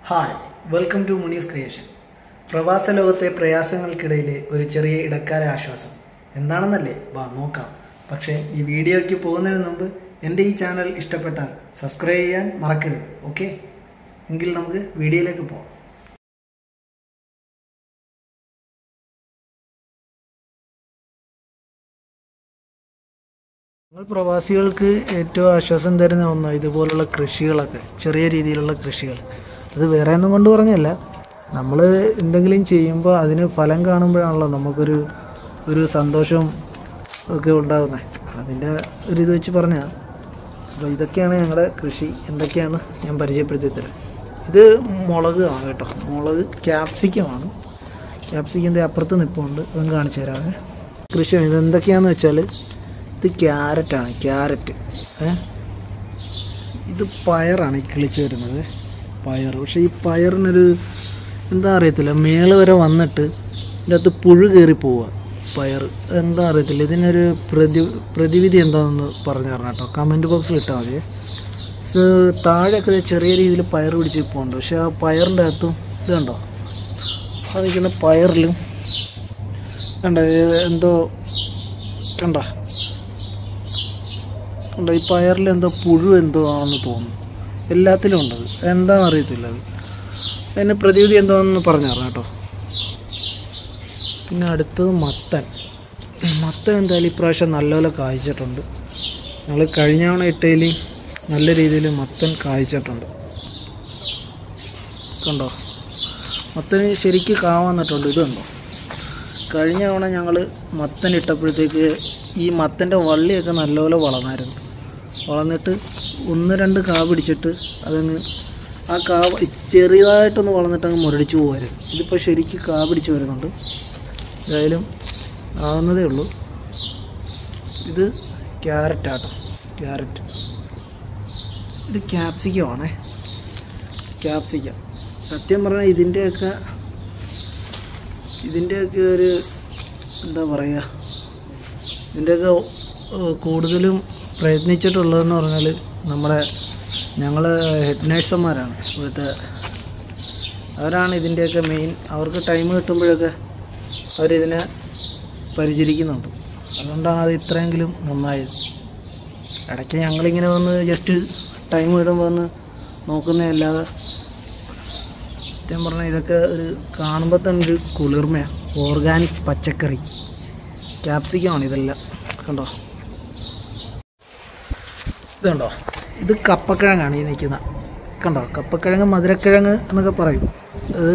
hi welcome to Munees creation പ്രവാസ ലോകത്തെ പ്രയാസങ്ങൾക്കിടയിലെ ഒരു ചെറിയ ഇടക്കാല ആശ്വാസം എന്താണെന്നല്ലേ വാ നോക്കാം പക്ഷേ ഈ വീഡിയോയ്ക്ക് പോകുന്നതിന് മുമ്പ് എൻ്റെ ഈ ചാനൽ ഇഷ്ടപ്പെട്ടാൽ സബ്സ്ക്രൈബ് ചെയ്യാൻ മറക്കരുത് ഓക്കെ എങ്കിൽ നമുക്ക് വീഡിയോയിലേക്ക് പോകാം നമ്മൾ പ്രവാസികൾക്ക് ഏറ്റവും ആശ്വാസം തരുന്ന ഒന്നാണ് ഇതുപോലുള്ള കൃഷികളൊക്കെ ചെറിയ രീതിയിലുള്ള കൃഷികൾ അത് വേറെ ഒന്നും കൊണ്ട് പറഞ്ഞല്ല നമ്മൾ എന്തെങ്കിലും ചെയ്യുമ്പോൾ അതിന് ഫലം കാണുമ്പോഴാണല്ലോ നമുക്കൊരു ഒരു സന്തോഷവും ഒക്കെ ഉണ്ടാകുന്നത് അതിൻ്റെ ഒരു ഇത് വെച്ച് പറഞ്ഞാൽ അപ്പോൾ ഇതൊക്കെയാണ് ഞങ്ങളുടെ കൃഷി എന്തൊക്കെയാണെന്ന് ഞാൻ പരിചയപ്പെടുത്തി തരാം ഇത് മുളക് ആണ് കേട്ടോ മുളക് ക്യാപ്സിക്കമാണ് ക്യാപ്സിക്കിൻ്റെ അപ്പുറത്ത് നിൽപ്പുണ്ട് അതും കാണിച്ചു തരാമേ കൃഷിയാണ് ഇത് എന്തൊക്കെയാണെന്ന് വെച്ചാൽ ഇത് ക്യാരറ്റാണ് ക്യാരറ്റ് ഏ ഇത് പയറാണ് ഈ കിളിച്ച് വരുന്നത് പയർ പക്ഷേ ഈ പയറിനൊരു എന്താ അറിയത്തില്ല മേള് വരെ വന്നിട്ട് ഇതിൻ്റെ അകത്ത് പുഴു കയറി പോവുക പയർ എന്താ അറിയത്തില്ല ഇതിനൊരു പ്രതി പ്രതിവിധി എന്താണെന്ന് പറഞ്ഞു തരണം കേട്ടോ കമൻറ്റ് ബോക്സിൽ ഇട്ടാൽ മതി ഇത് താഴെയൊക്കെ ദേ ചെറിയ രീതിയിൽ പയർ പിടിച്ച് പോകുന്നുണ്ട് പക്ഷേ ആ പയറിൻ്റെ അകത്തും ഇത് കണ്ടോ ആ നിൽക്കുന്ന പയറിലും കണ്ടോ ഇത് എന്തോ കണ്ടോ ഉണ്ട് ഈ പയറിൽ എന്തോ പുഴു എന്തോ ആണെന്ന് തോന്നുന്നു എല്ലാത്തിലും ഉണ്ടത് എന്താണെന്ന് അറിയത്തില്ല അത് അതിന് പ്രതിവിധി എന്താണെന്ന് പറഞ്ഞു തരാം കേട്ടോ പിന്നെ അടുത്തത് മത്തൻ മത്തൻ എന്തായാലും ഇപ്രാവശ്യം നല്ലപോലെ കായ്ച്ചിട്ടുണ്ട് ഞങ്ങൾ കഴിഞ്ഞ തവണ ഇട്ടതിൽ നല്ല രീതിയിൽ മത്തൻ കായ്ച്ചിട്ടുണ്ട് കണ്ടോ മത്തന് ശരിക്ക് കാ വന്നിട്ടുണ്ട് ഇത് കണ്ടോ കഴിഞ്ഞ തവണ ഞങ്ങൾ മത്തൻ ഇട്ടപ്പോഴത്തേക്ക് ഈ മത്തൻ്റെ വള്ളിയൊക്കെ നല്ലപോലെ വളർന്നായിരുന്നു വളർന്നിട്ട് ഒന്ന് രണ്ട് കാ പിടിച്ചിട്ട് അതങ്ങ് ആ കാ ചെറിയതായിട്ടൊന്ന് വളർന്നിട്ട് അങ്ങ് മുരടിച്ച് പോകുമായിരുന്നു ഇതിപ്പോൾ ശരിക്ക് കാ പിടിച്ച് വരുന്നുണ്ട് ഏതായാലും ആവുന്നതേ ഉള്ളൂ ഇത് ക്യാരറ്റ് ആട്ടോ ക്യാരറ്റ് ഇത് ക്യാപ്സിക്കം ആണേ ക്യാപ്സിക്കം സത്യം പറഞ്ഞാൽ ഇതിൻ്റെയൊക്കെ ഇതിൻ്റെയൊക്കെ ഒരു എന്താ പറയുക ഇതിൻ്റെയൊക്കെ ഏഹ്, കൂടുതലും പ്രയത്നിച്ചിട്ടുള്ളതെന്ന് പറഞ്ഞാൽ നമ്മുടെ ഞങ്ങൾ ഹെഡ് നേഴ്സന്മാരാണ് ഇവിടുത്തെ അവരാണ് ഇതിൻ്റെയൊക്കെ മെയിൻ അവർക്ക് ടൈം കിട്ടുമ്പോഴൊക്കെ അവരിതിനെ പരിചരിക്കുന്നുണ്ട് അതുകൊണ്ടാണ് അത് ഇത്രയെങ്കിലും നന്നായത് ഇടയ്ക്ക് ഞങ്ങളിങ്ങനെ വന്ന് ജസ്റ്റ് ടൈം കിട്ടുമ്പോൾ വന്ന് നോക്കുന്നതല്ലാതെ സത്യം പറഞ്ഞാൽ ഇതൊക്കെ ഒരു കാണുമ്പോൾ തന്നെ ഒരു കുളിർമയാണ് ഓർഗാനിക് പച്ചക്കറി ക്യാപ്സിക്കമാണ് ഇതെല്ലാം കണ്ടോ ഇതുണ്ടോ ഇത് കപ്പക്കിഴങ്ങാണ് ഈ നിൽക്കുന്ന കണ്ടോ കപ്പക്കിഴങ്ങ് മധുരക്കിഴങ്ങ് എന്നൊക്കെ പറയും അത്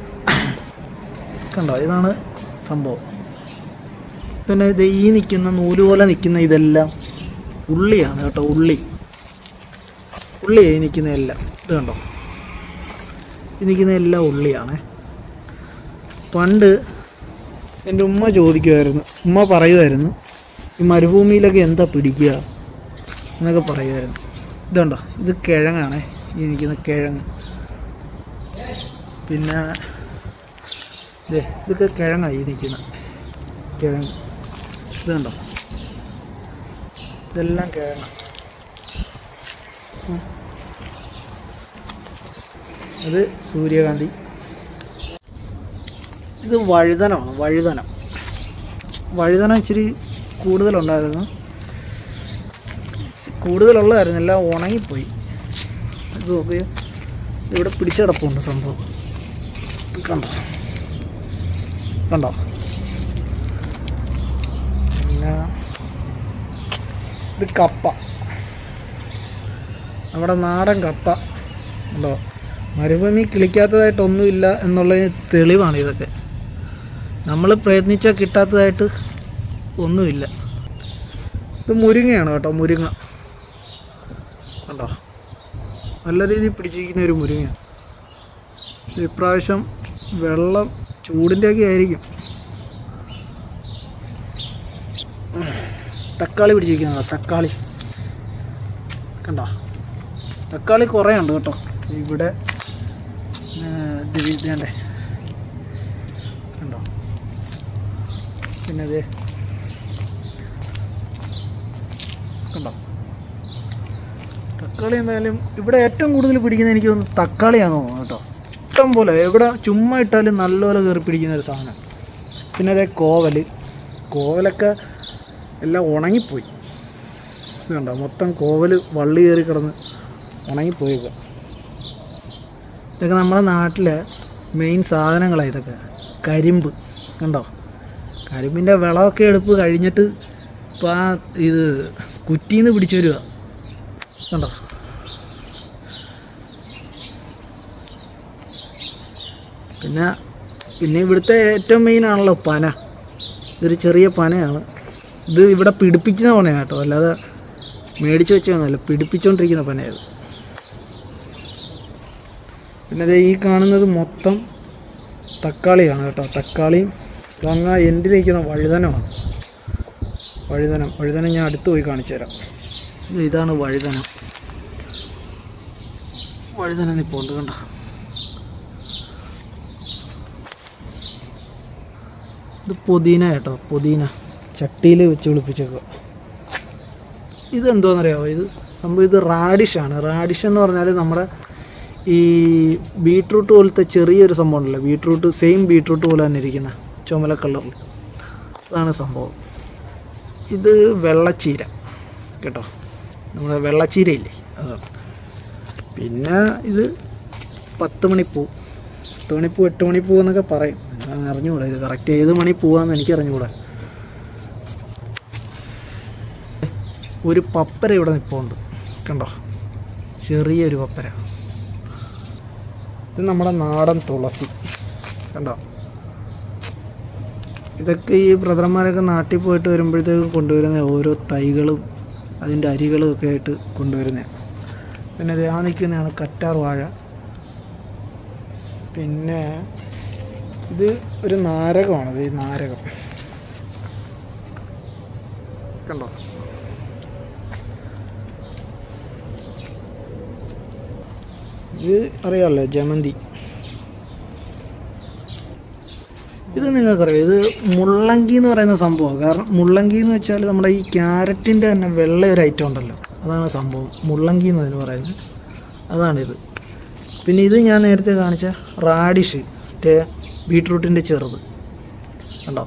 കണ്ടോ ഇതാണ് സംഭവം പിന്നെ ഇത് ഈ നിൽക്കുന്ന നൂല് പോലെ നിൽക്കുന്ന ഇതെല്ലാം ഉള്ളിയാണ് കേട്ടോ ഉള്ളി ഉള്ളിയായി ഈ നിൽക്കുന്നതെല്ലാം ഇത് കണ്ടോ ഈ നിൽക്കുന്ന എല്ലാം ഉള്ളിയാണ് പണ്ട് എൻ്റെ ഉമ്മ ചോദിക്കുമായിരുന്നു ഉമ്മ പറയുമായിരുന്നു ഈ മരുഭൂമിയിലൊക്കെ എന്താ പിടിക്കുക എന്നൊക്കെ പറയുമായിരുന്നു ഇതുണ്ടോ ഇത് കിഴങ്ങാണ് ഈ നിൽക്കുന്ന കിഴങ്ങ് പിന്നെ ദേ ഇതൊക്കെ കിഴങ്ങാണ് ഈ നിൽക്കുന്ന കിഴങ്ങ് ഇതുണ്ടോ ഇതെല്ലാം കിഴങ്ങ അത് സൂര്യകാന്തി ഇത് വഴുതനമാണ് വഴുതനം വഴുതന ഇച്ചിരി കൂടുതലുണ്ടായിരുന്നു കൂടുതലുള്ളതായിരുന്നു എല്ലാം ഉണങ്ങിപ്പോയി ഇത് നോക്കി ഇവിടെ പിടിച്ചടപ്പുണ്ട് സംഭവം കണ്ടോ കണ്ടോ പിന്നെ ഇത് കപ്പ നമ്മുടെ നാടൻ കപ്പ ഉണ്ടോ മരുഭൂമി കിളിക്കാത്തതായിട്ടൊന്നുമില്ല എന്നുള്ളതിന് തെളിവാണ് ഇതൊക്കെ നമ്മൾ പ്രയത്നിച്ചാൽ കിട്ടാത്തതായിട്ട് ഒന്നുമില്ല ഇത് മുരിങ്ങയാണ് കേട്ടോ മുരിങ്ങ കണ്ടോ നല്ല രീതിയിൽ പിടിച്ചിരിക്കുന്ന ഒരു മുരിങ്ങ പക്ഷെ ഇപ്രാവശ്യം വെള്ളം ചൂടിൻ്റെയൊക്കെ ആയിരിക്കും തക്കാളി പിടിച്ചിരിക്കുന്നതാ തക്കാളി കണ്ടോ തക്കാളി കുറേ ഉണ്ട് കേട്ടോ ഇവിടെ ദിവിതേണ്ടേ കണ്ടോ പിന്നെ അതെ കണ്ടോ തക്കാളി എന്തായാലും ഇവിടെ ഏറ്റവും കൂടുതൽ പിടിക്കുന്നത് എനിക്ക് തോന്നുന്നു തക്കാളിയാണെന്ന് തോന്നുന്നു കേട്ടോ ഇഷ്ടം പോലെ എവിടെ ചുമ്മാ ഇട്ടാലും നല്ലപോലെ കയറി പിടിക്കുന്ന ഒരു സാധനം പിന്നെ അതേ കോവൽ കോവലൊക്കെ എല്ലാം ഉണങ്ങിപ്പോയി ഇത് കണ്ടോ മൊത്തം കോവൽ വള്ളി കയറി കിടന്ന് ഉണങ്ങിപ്പോയേക്കുക ഇതൊക്കെ നമ്മുടെ നാട്ടിലെ മെയിൻ സാധനങ്ങളാണ് ഇതൊക്കെ കരിമ്പ് കണ്ടോ കരിമ്പിൻ്റെ വിളവൊക്കെ എടുപ്പ് കഴിഞ്ഞിട്ട് ഇപ്പം ആ ഇത് കുറ്റിന്ന് പിടിച്ചു വരിക കണ്ടോ പിന്നെ പിന്നെ ഇവിടുത്തെ ഏറ്റവും മെയിൻ ആണല്ലോ പന ഇതൊരു ചെറിയ പനയാണ് ഇത് ഇവിടെ പിടിപ്പിക്കുന്ന പനയാണ് കേട്ടോ അല്ലാതെ മേടിച്ച് വെച്ചതൊന്നുമല്ല പിടിപ്പിച്ചുകൊണ്ടിരിക്കുന്ന പനയത് പിന്നെ ദേ ഈ കാണുന്നത് മൊത്തം തക്കാളിയാണ് കേട്ടോ തക്കാളിയും അങ്ങ് എൻഡിലിരിക്കുന്ന വഴുതനമാണ് വഴുതനം വഴുതനം ഞാൻ അടുത്ത് പോയി കാണിച്ചു തരാം ഇത് ഇതാണ് വഴുതനം വഴുതനം നിപ്പോണ്ട് കണ്ടോ ഇത് പുതിന കേട്ടോ പുതിന ചട്ടിയിൽ വെച്ച് കുളിപ്പിച്ചേക്കുക ഇതെന്തോന്നറിയാമോ ഇത് സംഭവം ഇത് റാഡിഷാണ് റാഡിഷ് എന്ന് പറഞ്ഞാൽ നമ്മുടെ ഈ ബീട്രൂട്ട് പോലത്തെ ചെറിയൊരു സംഭവം ഉണ്ടല്ലോ ബീട്രൂട്ട് സെയിം ബീട്രൂട്ട് പോലെ തന്നെ ഇരിക്കുന്ന ചുമല കളറിൽ അതാണ് സംഭവം ഇത് വെള്ളച്ചീര കേട്ടോ നമ്മുടെ വെള്ളച്ചീരയില്ലേ അതാണ് പിന്നെ ഇത് പത്ത് മണിപ്പൂ പത്ത് മണിപ്പൂ എട്ട് മണിപ്പൂ എന്നൊക്കെ പറയും ഞാൻ അറിഞ്ഞുകൂടാ ഇത് കറക്റ്റ് ഏത് മണി പൂവാന്ന് എനിക്ക് അറിഞ്ഞുകൂടാ ഒരു പപ്പര ഇവിടെ നിൽപ്പുണ്ട് കണ്ടോ ചെറിയൊരു പപ്പര ഇത് നമ്മുടെ നാടൻ തുളസി കണ്ടോ ഇതൊക്കെ ഈ ബ്രദർമാരൊക്കെ നാട്ടിൽ പോയിട്ട് വരുമ്പോഴത്തേക്കും കൊണ്ടുവരുന്ന ഓരോ തൈകളും അതിൻ്റെ അരികളും ഒക്കെ ആയിട്ട് കൊണ്ടുവരുന്നതാണ് പിന്നെ ദേ ആ നിൽക്കുന്നതാണ് കറ്റാർ വാഴ പിന്നെ ഇത് ഒരു നാരകമാണ് ഈ നാരകം കണ്ടോ ഇത് അറിയാമല്ലോ ജമന്തി ഇത് നിങ്ങൾക്കറിയാം ഇത് മുള്ളങ്കി എന്ന് പറയുന്ന സംഭവം കാരണം മുള്ളങ്കി എന്ന് വെച്ചാൽ നമ്മുടെ ഈ ക്യാരറ്റിൻ്റെ തന്നെ വെള്ള ഒരു ഐറ്റം ഉണ്ടല്ലോ അതാണ് സംഭവം മുള്ളങ്കി എന്ന് അതിന് പറയുന്നത് അതാണിത് പിന്നെ ഇത് ഞാൻ നേരത്തെ കാണിച്ച റാഡിഷ് മറ്റേ ബീട്രൂട്ടിൻ്റെ ചെറുത് കണ്ടോ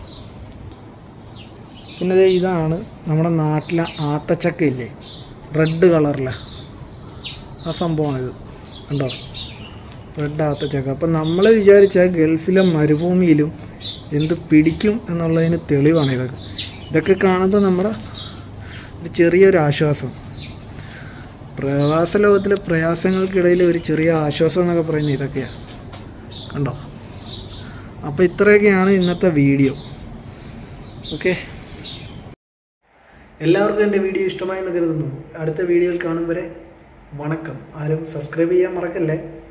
പിന്നെ ദേ ഇതാണ് നമ്മുടെ നാട്ടിലെ ആത്തച്ചക്ക ഇല്ലേ റെഡ് കളറിലെ ആ സംഭവമാണിത് കണ്ടോ റെഡ് ആത്തച്ചക്ക അപ്പം നമ്മൾ വിചാരിച്ച ഗൾഫിലെ മരുഭൂമിയിലും എന്ത് പിടിക്കും എന്നുള്ളതിന് തെളിവാണ് ഇതൊക്കെ ഇതൊക്കെ കാണുമ്പോൾ നമ്മുടെ ഒരു ചെറിയൊരു ആശ്വാസം പ്രവാസ ലോകത്തിലെ പ്രയാസങ്ങൾക്കിടയിൽ ഒരു ചെറിയ ആശ്വാസം എന്നൊക്കെ പറയുന്നത് ഇതൊക്കെയാണ് കണ്ടോ അപ്പോൾ ഇത്രയൊക്കെയാണ് ഇന്നത്തെ വീഡിയോ ഓക്കെ എല്ലാവർക്കും എൻ്റെ വീഡിയോ ഇഷ്ടമായെന്ന് കരുതുന്നു അടുത്ത വീഡിയോയിൽ കാണും വരെ വണക്കം ആരും സബ്സ്ക്രൈബ് ചെയ്യാൻ മറക്കല്ലേ